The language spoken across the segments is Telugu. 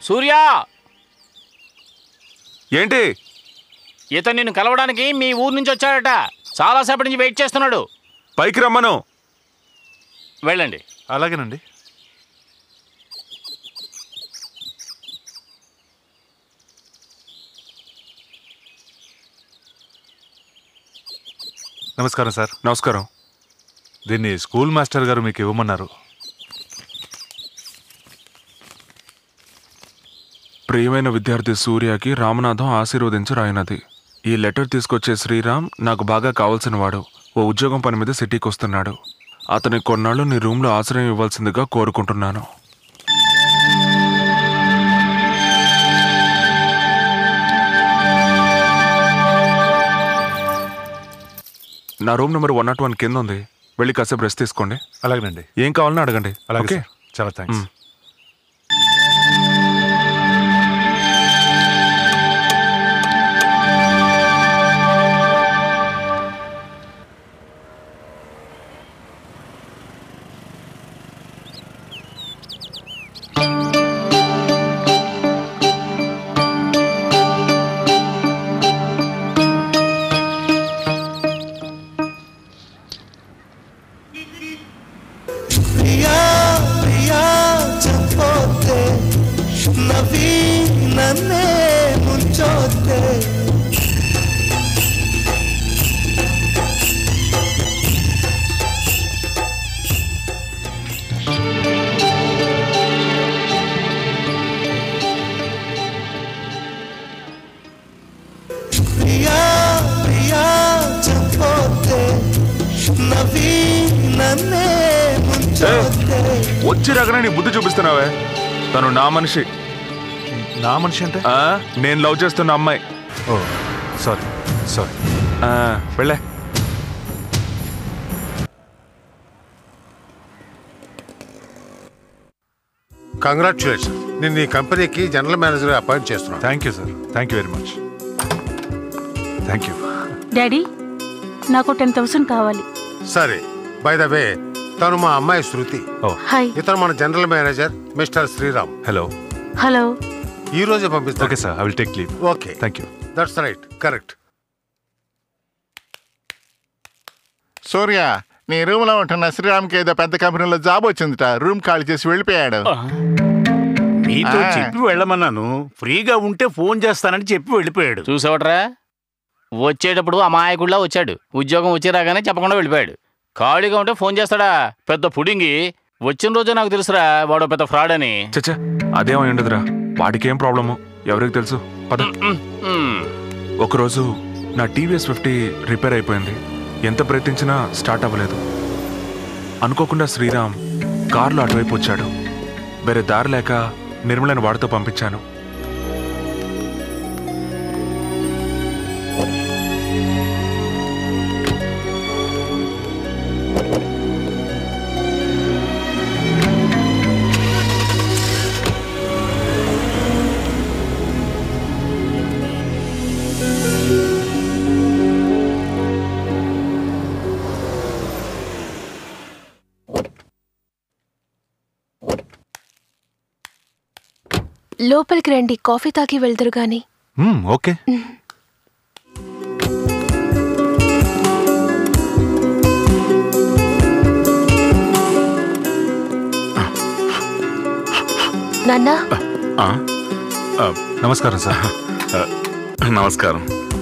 సూర్య ఏంటి ఇతను నిన్ను కలవడానికి మీ ఊరు నుంచి వచ్చాడట చాలాసేపటి నుంచి వెయిట్ చేస్తున్నాడు పైకి రమ్మను వెళ్ళండి అలాగేనండి నమస్కారం సార్ నమస్కారం దీన్ని స్కూల్ మాస్టర్ గారు మీకు ఇవ్వమన్నారు ప్రియమైన విద్యార్థి సూర్యకి రామనాథం ఆశీర్వదించి రాయినది ఈ లెటర్ తీసుకొచ్చే శ్రీరామ్ నాకు బాగా కావాల్సిన వాడు ఓ ఉద్యోగం పని మీద సిటీకి వస్తున్నాడు అతనికి కొన్నాళ్ళు నీ రూమ్లో ఆశ్రయం ఇవ్వాల్సిందిగా కోరుకుంటున్నాను నా room number one not one కింద ఉంది వెళ్ళి కాసేపు రెస్ట్ తీసుకోండి అలాగేనండి ఏం కావాలన్నా అడగండి అలాగే ఓకే సార్. చాలా థ్యాంక్స్ మ్. ప్రియా ప్రియా చెప్పొద్దే నవ్వి నన్నే ముంచొద్దే ప్రియా ప్రియా చెప్పొద్దే నవ్వి నన్నే ముంచొద్దే వచ్చి రాగానే నీ బుద్ధి చూపిస్తున్నావే తను నా మనిషి నా మనిషి అంటే ఆ, నేను లవ్ చేస్తున్న అమ్మాయి ఓ సారీ సారీ ఆ, వెళ్ళే కంగ్రాచులేషన్ నేను ఈ కంపెనీకి జనరల్ మేనేజర్ అపాయింట్ చేస్తున్నాను thank you sir thank you very much thank you daddy నాకు టెన్ థౌసండ్ కావాలి సరే బై ద వే తను మా అమ్మాయి శృతి ఓ హాయ్ ఇతను మన general manager mister Sriram hello hello ఈ రోజే పంపిస్తాను okay sir I will take leave okay thank you that's right correct Surya నీ రూమ్ లో ఉంటున్న శ్రీరామ్కి ఏదో పెద్ద కంపెనీలో జాబ్ వచ్చిందిట రూమ్ ఖాళీ చేసి వెళ్ళిపోయాడు నీతో ఆ. చెప్పి వెళ్ళమన్నాను ఫ్రీగా ఉంటే ఫోన్ చేస్తానని చెప్పి వెళ్ళిపోయాడు చూసావట్రా వచ్చేటప్పుడు అమాయకుడిలా వచ్చాడు ఉద్యోగం వచ్చి రాగానే చెప్పకుండా వెళ్ళిపోయాడు ఖాళీగా ఉంటే ఫోన్ చేస్తాడా పెద్ద పుడింగి వచ్చిన రోజే నాకు తెలుసురా వాడు పెద్ద ఫ్రాడ్ అని చచ్చా అదేమై ఉండదురా వాడికేం ప్రాబ్లము ఎవరికి తెలుసు పద మ్, మ్. ఒకరోజు నా టీవీఎస్ ఫిఫ్టీ రిపేర్ అయిపోయింది ఎంత ప్రయత్నించినా స్టార్ట్ అవ్వలేదు అనుకోకుండా శ్రీరామ్ కారులో అటువైపు వచ్చాడు వేరే దారి లేక నిర్మలని వాడితో పంపించాను లోపలికి రండి కాఫీ తాగి వెళ్దురు గాని ఓకే నాన్నా ఆ, ఆ, నమస్కారం సార్ నమస్కారం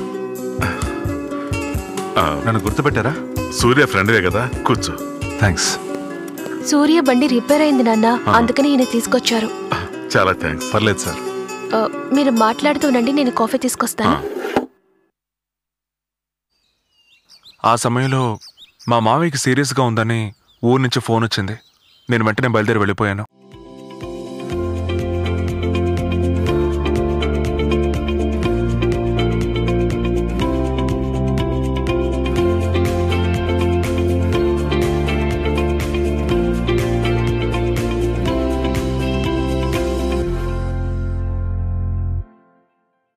ఆ, నన్ను గుర్తుపెట్టారా సూర్య ఫ్రెండ్వే కదా కూర్చో థ్యాంక్స్ సూర్య బండి రిపేర్ అయింది నాన్న అందుకని ఈయన తీసుకొచ్చారు చాలా థ్యాంక్స్ పర్లేదు సార్ ఆ, మీరు మాట్లాడుతూనండి నేను కాఫీ తీసుకొస్తాను ఆ సమయంలో మా మామయ్యకి సీరియస్గా ఉందని ఊరి నుంచి ఫోన్ వచ్చింది నేను వెంటనే బయలుదేరి వెళ్ళిపోయాను